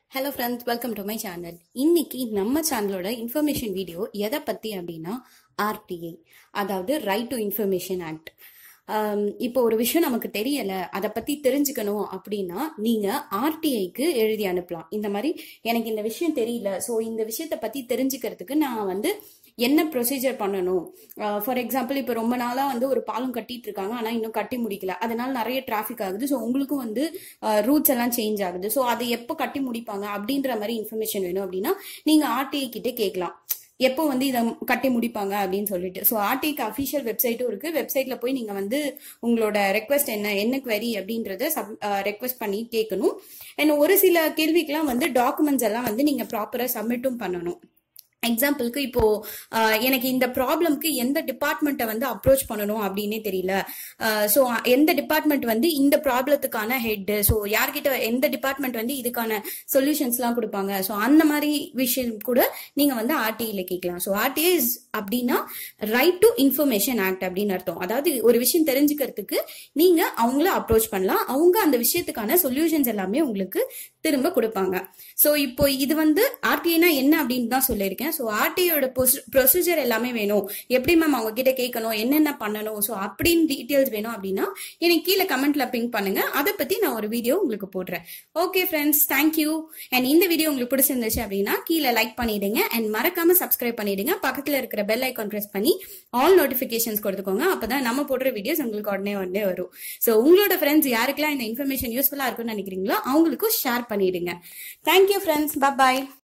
hello friends welcome to my channel இன்னைக்கு நம்ம சேனலோட இன்ஃபர்மேஷன் வீடியோ எதை பற்றி அப்படின்னா ஆர்டிஐ அதாவது ரைட் டு இன்ஃபர்மேஷன் ஆக்ட் இப்போ ஒரு விஷயம் நமக்கு தெரியல அதை பத்தி தெரிஞ்சுக்கணும் அப்படின்னா நீங்க ஆர்டிஐக்கு எழுதி அனுப்பலாம் இந்த மாதிரி எனக்கு இந்த விஷயம் தெரியல ஸோ இந்த விஷயத்த பத்தி தெரிஞ்சுக்கிறதுக்கு நான் வந்து என்ன ப்ரொசீஜர் பண்ணணும் ஃபார் எக்ஸாம்பிள் இப்போ ரொம்ப நாளாக வந்து ஒரு பாலம் கட்டிட்டு இருக்காங்க ஆனால் இன்னும் கட்டி முடிக்கல அதனால நிறைய டிராஃபிக் ஆகுது ஸோ உங்களுக்கும் வந்து ரூட்ஸ் எல்லாம் சேஞ்ச் ஆகுது ஸோ அதை எப்போ கட்டி முடிப்பாங்க அப்படின்ற மாதிரி இன்ஃபர்மேஷன் வேணும் அப்படின்னா நீங்கள் ஆர்டிஐ கிட்டே கேட்கலாம் எப்போ வந்து இதை கட்டி முடிப்பாங்க அப்படின்னு சொல்லிட்டு ஸோ ஆர்டிக்கு அஃபிஷியல் வெப்சைட்டும் இருக்கு வெப்சைட்ல போய் நீங்க வந்து உங்களோட ரெக்வஸ்ட் என்ன என்ன query அப்படின்றத சப் ரெக்வஸ்ட் பண்ணி கேட்கணும் அண்ட் ஒரு சில கேள்விக்கெல்லாம் வந்து டாக்குமெண்ட்ஸ் எல்லாம் வந்து நீங்க ப்ராப்பரா சப்மிட்டும் பண்ணணும் எக்ஸாம்பிளுக்கு இப்போ ஆஹ், எனக்கு இந்த ப்ராப்ளம்க்கு எந்த டிபார்ட்மெண்ட்டை வந்து அப்ரோச் பண்ணணும் அப்படின்னே தெரியல ஸோ எந்த டிபார்ட்மெண்ட் வந்து இந்த ப்ராப்ளத்துக்கான ஹெட் ஸோ யார்கிட்ட எந்த டிபார்ட்மெண்ட் வந்து இதுக்கான சொல்யூஷன்ஸ்லாம் கொடுப்பாங்க ஸோ அந்த மாதிரி விஷயம் கூட நீங்க வந்து ஆர்டிஐல கேட்கலாம் ஸோ ஆர்டிஐ அப்படின்னா ரைட் டு இன்ஃபர்மேஷன் ஆக்ட் அப்படின்னு அர்த்தம் அதாவது ஒரு விஷயம் தெரிஞ்சுக்கிறதுக்கு நீங்க அவங்கள அப்ரோச் பண்ணலாம் அவங்க அந்த விஷயத்துக்கான சொல்யூஷன்ஸ் எல்லாமே உங்களுக்கு திரும்ப கொடுப்பாங்க ஸோ இப்போ இது வந்து ஆர்டிஐனா என்ன அப்படின்னு தான் சொல்லியிருக்கேன் ஸோ ஆர்டிஐயோட ப்ரொசீஜர் எல்லாமே வேணும் எப்படி மேம் அவங்க கிட்ட கேட்கணும் என்னென்ன பண்ணணும் ஸோ அப்படின்னு டீட்டெயில்ஸ் வேணும் அப்படின்னா எனக்கு கீழே கமெண்ட்ல பிங்க் பண்ணுங்க அதை பத்தி நான் ஒரு வீடியோ உங்களுக்கு போடுறேன் ஓகே ஃப்ரெண்ட்ஸ் தேங்க்யூ அண்ட் இந்த வீடியோ உங்களுக்கு பிடிச்சிருந்துச்சு அப்படின்னா கீழே லைக் பண்ணிடுங்க அண்ட் மறக்காம சப்ஸ்கிரைப் பண்ணிடுங்க பக்கத்துல இருக்கிற பெல் ஐக்கான் ப்ரெஸ் பண்ணி ஆல் நோட்டிஃபிகேஷன்ஸ் கொடுத்துக்கோங்க அப்பதான் நம்ம போடுற வீடியோஸ் உங்களுக்கு உடனே உடனே வரும் ஸோ உங்களோட ஃப்ரெண்ட்ஸ் யாருக்கெல்லாம் இந்த இன்ஃபர்மேஷன் யூஸ்ஃபுல்லா இருக்கும்னு நினைக்கிறீங்களோ அவங்களுக்கும் ஷேர் பண்ணிடுங்க தேங்க்யூ ஃப்ரெண்ட்ஸ் பாய்